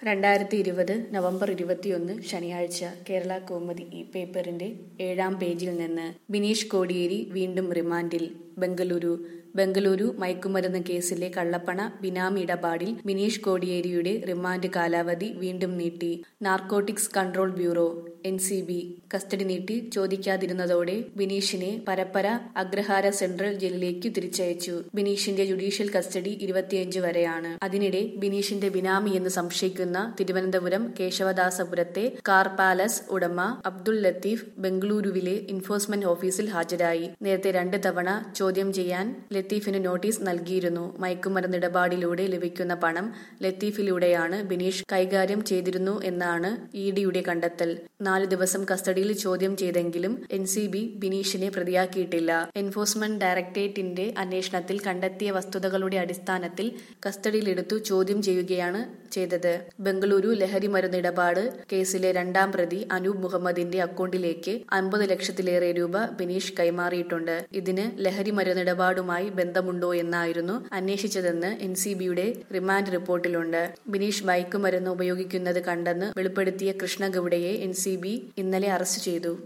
രണ്ടായിരത്തി ഇരുപത് നവംബർ ഇരുപത്തിയൊന്ന് ശനിയാഴ്ച കേരള കൗമുദി ഈ പേപ്പറിന്റെ ഏഴാം പേജിൽ നിന്ന് ബിനീഷ് കോടിയേരി വീണ്ടും റിമാൻഡിൽ ബംഗളൂരു ബംഗളൂരു മയക്കുമരുന്ന് കേസിലെ കള്ളപ്പണ ബിനാമി ഇടപാടിൽ ബിനീഷ് കോടിയേരിയുടെ റിമാൻഡ് കാലാവധി വീണ്ടും നീട്ടി narcotics control bureau N C B custody നീട്ടി ചോദിക്കാതിരുന്നതോടെ ബിനീഷിനെ പരപ്പര അഗ്രഹാര സെൻട്രൽ ജയിലിലേക്ക് തിരിച്ചയച്ചു ബിനീഷിന്റെ ജുഡീഷ്യൽ കസ്റ്റഡി ഇരുപത്തിയഞ്ച് വരെയാണ് അതിനിടെ ബിനീഷിന്റെ ബിനാമി എന്ന് സംശയിക്കുന്ന തിരുവനന്തപുരം കേശവദാസപുരത്തെ കാർ പാലസ് ഉടമ അബ്ദുൾ ലത്തീഫ് ബംഗളൂരുവിലെ എൻഫോഴ്സ്മെന്റ് ഓഫീസിൽ ഹാജരായി നേരത്തെ രണ്ട് തവണ ചോദ്യം ചെയ്യാൻ ലത്തീഫിന് നോട്ടീസ് നൽകിയിരുന്നു മയക്കുമരുന്ന് ഇടപാടിലൂടെ ലഭിക്കുന്ന പണം ലത്തീഫിലൂടെയാണ് ബിനീഷ് കൈകാര്യം ചെയ്തിരുന്നു എന്നാണ് ഇ ഡിയുടെ കണ്ടെത്തൽ നാല് ദിവസം കസ്റ്റഡിയിൽ ചോദ്യം ചെയ്തെങ്കിലും എൻ സി ബി ബിനീഷിനെ പ്രതിയാക്കിയിട്ടില്ല എൻഫോഴ്സ്മെന്റ് ഡയറക്ടറേറ്റിന്റെ അന്വേഷണത്തിൽ കണ്ടെത്തിയ വസ്തുതകളുടെ അടിസ്ഥാനത്തിൽ കസ്റ്റഡിയിലെടുത്തു ചോദ്യം ചെയ്യുകയാണ് ചെയ്തത് ബംഗളൂരു ലഹരി മരുന്ന് ഇടപാട് കേസിലെ രണ്ടാം പ്രതി അനൂപ് മുഹമ്മദിന്റെ അക്കൗണ്ടിലേക്ക് അമ്പത് ലക്ഷത്തിലേറെ രൂപ ബിനീഷ് കൈമാറിയിട്ടുണ്ട് ഇതിന് ലഹരി മരുന്ന് ഇടപാടുമായി ബന്ധമുണ്ടോ എന്നായിരുന്നു അന്വേഷിച്ചതെന്ന് എൻ സി ബിയുടെ റിമാൻഡ് റിപ്പോർട്ടിലുണ്ട് ബിനീഷ് മയക്കുമരുന്ന് ഉപയോഗിക്കുന്നത് കണ്ടെന്ന് വെളിപ്പെടുത്തിയ കൃഷ്ണഗൌഡയെ എൻ സി ബി ഇന്നലെ അറസ്റ്റ് ചെയ്തു